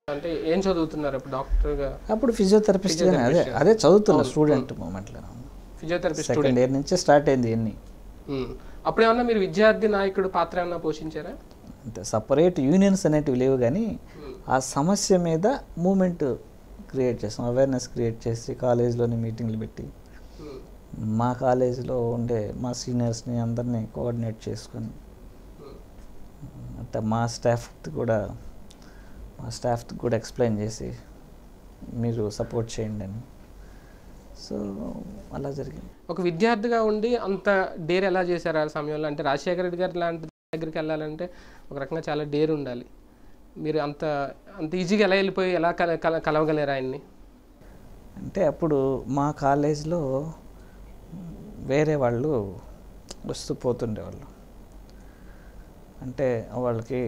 అంటే ఏం చదువుతున్నారు ఇప్పుడు డాక్టర్గా అప్పుడు ఫిజియోథెరపిస్ట్ గానే అదే అదే చదువుతున్నా స్టూడెంట్ మూమెంట్లో ఫిజియోథెరపిస్ట్ సెకండ్ ఇయర్ నుంచే స్టార్ట్ అయింది ఇవన్నీ ఉమ్. అప్పుడు ఏమన్నా మీరు విద్యార్థి నాయకుడు పాత్ర ఏమన్నా పోషించారా అంతే సపరేట్ యూనియన్స్ అనేటివి లేవు కానీ ఆ సమస్య మీద మూమెంట్ క్రియేట్ చేస్తాం అవేర్నెస్ క్రియేట్ చేసి కాలేజ్లోని మీటింగ్లు పెట్టి ఉమ్. మా కాలేజీలో ఉండే మా సీనియర్స్ని అందరినీ కోఆర్డినేట్ చేసుకొని అంటే మా స్టాఫ్కి కూడా మా స్టాఫ్కి కూడా ఎక్స్ప్లెయిన్ చేసి మీరు సపోర్ట్ చేయండి అని సో అలా జరిగింది ఒక విద్యార్థిగా ఉండి అంత డేర్ ఎలా చేశారు ఆ సమయంలో అంటే రాజశేఖర రెడ్డి గారి లాంటి దగ్గరికి వెళ్ళాలంటే ఒక రకంగా చాలా డేర్ ఉండాలి మీరు అంత అంత ఈజీగా ఎలా వెళ్ళిపోయి ఎలా కల కల- కలవగలేరు ఆయన్ని అంటే అప్పుడు మా కాలేజ్లో వేరే వాళ్ళు వస్తూ పోతుండేవాళ్ళు అంటే వాళ్ళకి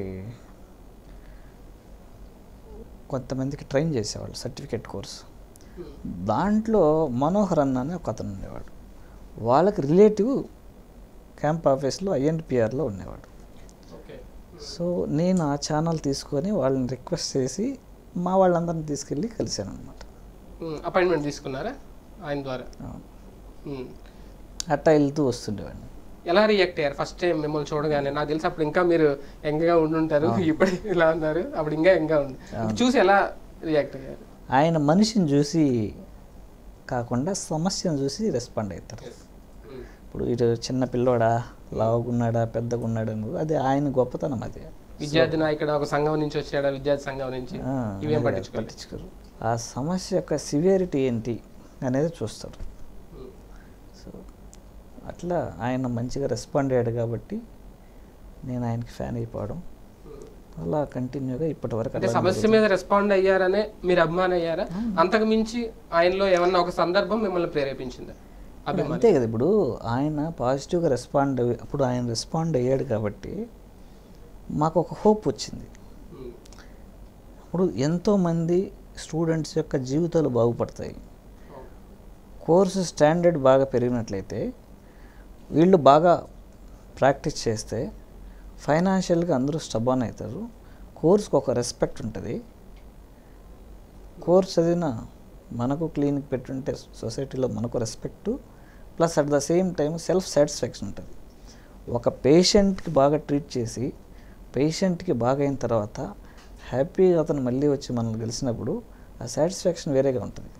కొంతమందికి ట్రైన్ చేసేవాళ్ళు సర్టిఫికేట్ కోర్స్ దాంట్లో మనోహర్ అన్న అని ఒక అతను ఉండేవాడు వాళ్ళకి రిలేటివ్ క్యాంప్ ఆఫీస్లో ఐఎన్పిఆర్లో ఉండేవాడు ఓకే సో నేను ఆ ఛానల్ తీసుకొని వాళ్ళని రిక్వెస్ట్ చేసి మా వాళ్ళందరిని తీసుకెళ్ళి కలిశాను అనమాట అపాయింట్మెంట్ తీసుకున్నారా ఆయన ద్వారా ఉమ్. అట్టా వెళ్తూ వస్తుండేవాడిని ఎలా రియాక్ట్ అయ్యారు ఫస్ట్ టైం మిమ్మల్ని చూడగానే నాకు తెలిసి అప్పుడు ఇంకా మీరు యంగ్గా ఉండుంటారు ఇప్పుడు ఇలా ఉన్నారు అప్పుడు ఇంకా యంగ్గా ఉంది ఇప్పుడు చూసి ఎలా రియాక్ట్ అయ్యారు ఆయన మనిషిని చూసి కాకుండా సమస్యను చూసి రెస్పాండ్ అవుతారు ఉమ్. ఇప్పుడు ఇటు చిన్న పిల్లోడా లావుగున్నాడా పెద్దగున్నాడా అని అది ఆయన గొప్పతనం అది విద్యార్థి నాయకుడు ఒక సంఘం నుంచి వచ్చాడా విద్యార్థి సంఘం నుంచి ఆ, ఇవేం అది పట్టించుకోవాలి పట్టించుకోరు ఆ సమస్య యొక్క సివియరిటీ ఏంటి అనేది చూస్తారు ఉమ్. సో అట్లా ఆయన మంచిగా రెస్పాండ్ అయ్యాడు కాబట్టి నేను ఆయనకి ఫ్యాన్ అయిపోవడం అలా కంటిన్యూగా ఇప్పటి వరకు అంటే అలా సమస్య మీద రెస్పాండ్ అయ్యారనే మీరు అభిమానం అయ్యారా అంతకు మించి ఆయనలో ఏమన్నా ఒక సందర్భం మిమ్మల్ని ప్రేరేపించిందా అభిమానం అంతే కదా ఇప్పుడు ఆయన పాజిటివ్గా రెస్పాండ్ అయ్యి- అప్పుడు ఆయన రెస్పాండ్ అయ్యాడు కాబట్టి మాకు ఒక హోప్ వచ్చింది ఉమ్. ఇప్పుడు ఎంతోమంది స్టూడెంట్స్ యొక్క జీవితాలు బాగుపడతాయి కోర్సు స్టాండర్డ్ బాగా పెరిగినట్లయితే వీళ్ళు బాగా ప్రాక్టీస్ చేస్తే ఫైనాన్షియల్గా అందరూ స్టబాన్ అవుతారు కోర్సుకు ఒక రెస్పెక్ట్ ఉంటుంది కోర్స్ చదివిన మనకు క్లినిక్ పెట్టుంటే సొసైటీలో మనకు respect plus at the same time self satisfaction ఉంటుంది ఒక పేషెంట్కి బాగా ట్రీట్ చేసి పేషెంట్కి బాగా అయిన తర్వాత హ్యాపీగా అతను మళ్ళీ వచ్చి మనల్ని కలిసినప్పుడు ఆ సాటిస్ఫాక్షన్ వేరేగా ఉంటుంది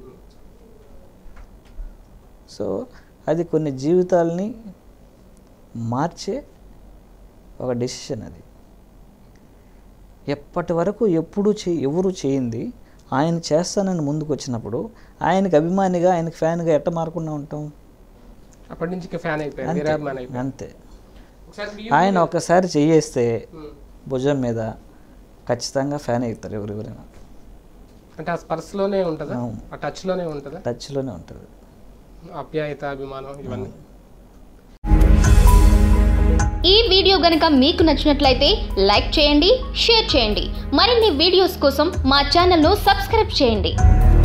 సో అది కొన్ని జీవితాలని మార్చే ఒక డెసిషన్ అది ఎప్పటి వరకు ఎప్పుడు చే ఎవరు చేయింది ఆయన చేస్తానని ముందుకు వచ్చినప్పుడు ఆయనకి అభిమానిగా ఆయనకి ఫ్యాన్గా ఎట్ట మారకుండా ఉంటాం అప్పటి నుంచి ఇంకా ఫ్యాన్ అయిపోయారు అంతే. వీరాభిమాన్ అయిపోయారు అంతే ఒకసారి మీ- ఆయన ఒకసారి చెయ్యేస్తే ఉమ్. భుజం మీద ఖచ్చితంగా ఫ్యాన్ అవుతారు ఎవరెవరైనా అంటే ఆ స్పర్శలోనే ఉంటుందా అవును. ఆ టచ్లోనే ఉంటుందా టచ్లోనే ఉంటుంది ఆప్యాయత అభిమానం ఇవన్నీ ఈ వీడియో గనుక మీకు నచ్చినట్లయితే లైక్ చేయండి షేర్ చేయండి మరిన్ని వీడియోస్ కోసం మా ఛానల్ను సబ్స్క్రైబ్ చేయండి